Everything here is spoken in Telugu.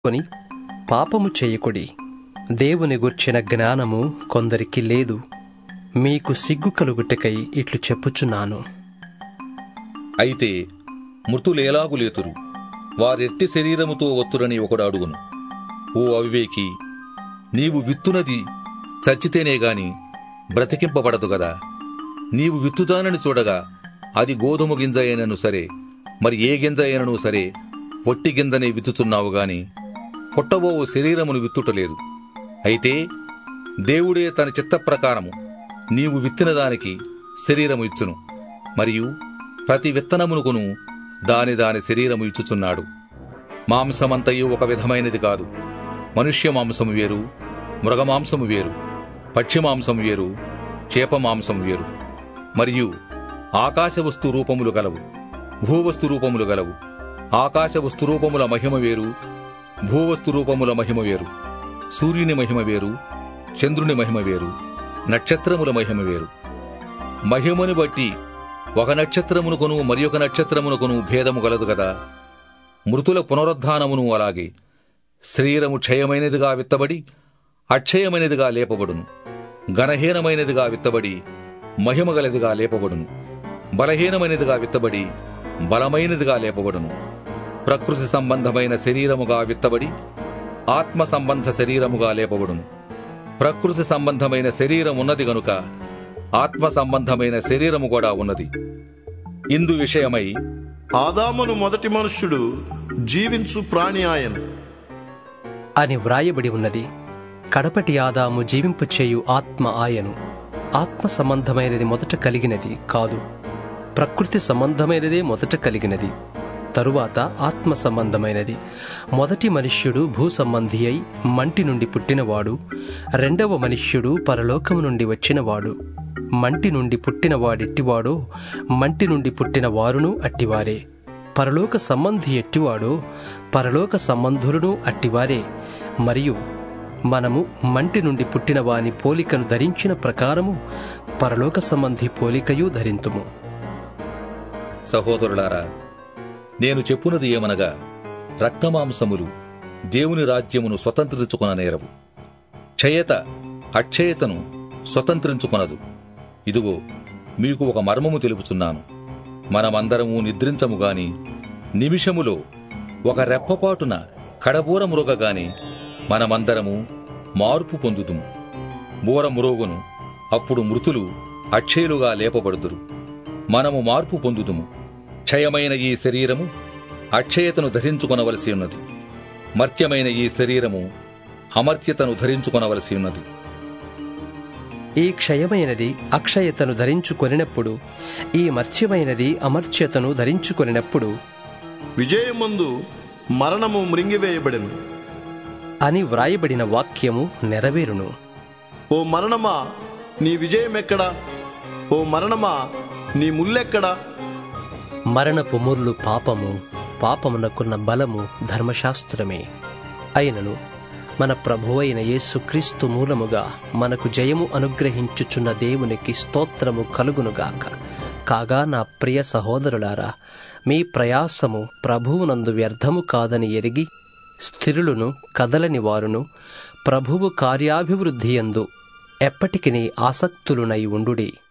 కొని పాపము చేయకుడి దేవుని గుర్చిన జ్ఞానము కొందరికి లేదు మీకు సిగ్గు కలుగుటకై ఇట్లు చెప్పుచున్నాను అయితే మృతులేలాగు లేతురు వారెట్టి శరీరముతో ఒత్తురని ఒకడు అడుగును ఓ అవివేకి నీవు విత్తునది చచ్చితేనే గాని బ్రతికింపబడదు గదా నీవు విత్తుతానని చూడగా అది గోధుమ గింజ అయినను సరే మరి ఏ గింజ అయినను సరే ఒట్టి గింజనే విత్తుచున్నావు గాని పుట్టబోవు శరీరమును విత్తుటలేదు అయితే దేవుడే తన చిత్త ప్రకారము నీవు విత్తిన దానికి శరీరము ఇచ్చును మరియు ప్రతి విత్తనమునుకును దాని దాని శరీరము ఇచ్చుచున్నాడు మాంసమంతయు ఒక విధమైనది కాదు మనుష్య మాంసము వేరు మృగమాంసము వేరు పక్షి మాంసము వేరు చేప మాంసము వేరు మరియు ఆకాశ వస్తు రూపములు గలవు భూవస్తు రూపములు గలవు ఆకాశ వస్తు రూపముల మహిమ వేరు భూవస్తు రూపముల మహిమ వేరు సూర్యుని మహిమ వేరు చంద్రుని మహిమ వేరు నక్షత్రముల మహిమ వేరు మహిమను బట్టి ఒక నక్షత్రమునుకొను మరి ఒక నక్షత్రమునుకొను భేదము గలదు గదా మృతుల పునరుద్ధానమును అలాగే శరీరము క్షయమైనదిగా విత్తబడి అక్షయమైనదిగా లేపబడును ఘనహీనమైనదిగా విత్తబడి మహిమగలదిగా లేపబడును బలహీనమైనదిగా విత్తబడి బలమైనదిగా లేపబడును ప్రకృతి సంబంధమైన శరీరముగా విత్తబడి ఆత్మ సంబంధ శరీరముగా లేపబడును ప్రకృతి సంబంధమైన శరీరం ఉన్నది గనుక ఆత్మ సంబంధమైన శరీరము కూడా ఉన్నది ఇందు విషయమై ఆదామును మొదటి మనుష్యుడు జీవించు ప్రాణి ఆయను అని వ్రాయబడి ఉన్నది కడపటి ఆదాము జీవింపచేయు ఆత్మ ఆయను ఆత్మ సంబంధమైనది మొదట కలిగినది కాదు ప్రకృతి సంబంధమైనదే మొదట కలిగినది తరువాత ఆత్మ సంబంధమైనది మొదటి మనుష్యుడు భూ సంబంధి అయి మంటి నుండి పుట్టినవాడు రెండవ మనుష్యుడు పరలోకము నుండి వచ్చినవాడు మంటి నుండి పుట్టిన వాడెట్టివాడో మంటి నుండి పుట్టిన వారును అట్టివారే పరలోక సంబంధి ఎట్టివాడో పరలోక సంబంధులను అట్టివారే మరియు మనము మంటి నుండి పుట్టిన వాని పోలికను ధరించిన ప్రకారము పరలోక సంబంధి పోలికయు ధరింతుము సహోదరులారా నేను చెప్పునది ఏమనగా రక్తమాంసములు దేవుని రాజ్యమును స్వతంత్రించుకొననేరవు క్షయత అక్షయతను స్వతంత్రించుకొనదు ఇదిగో మీకు ఒక మర్మము తెలుపుచున్నాను మనమందరము నిద్రించము గాని నిమిషములో ఒక రెప్పపాటున కడబూర మురుగగాని మనమందరము మార్పు పొందుతుము బూర మురోగును అప్పుడు మృతులు అక్షయులుగా లేపబడుదురు మనము మార్పు పొందుదుము క్షయమైన ఈ శరీరము అక్షయతను ధరించుకొనవలసి ఉన్నది మర్త్యమైన ఈ శరీరము అమర్త్యతను ధరించుకొనవలసి ఉన్నది ఈ క్షయమైనది అక్షయతను ధరించుకొనినప్పుడు ఈ మర్త్యమైనది అమర్త్యతను ధరించుకొనినప్పుడు విజయమందు మరణము మృంగివేయబడెను అని వ్రాయబడిన వాక్యము నెరవేరును ఓ మరణమా నీ విజయమెక్కడా ఓ మరణమా నీ ముల్లెక్కడా మరణపు ముర్లు పాపము పాపమునకున్న బలము ధర్మశాస్త్రమే అయినను మన ప్రభువైన యేసుక్రీస్తు మూలముగా మనకు జయము అనుగ్రహించుచున్న దేవునికి స్తోత్రము కలుగునుగాక కాగా నా ప్రియ సహోదరులారా మీ ప్రయాసము ప్రభువునందు వ్యర్థము కాదని ఎరిగి స్థిరులను కదలని వారును ప్రభువు కార్యాభివృద్ధియందు ఎప్పటికినీ ఆసక్తులునై ఉండుడి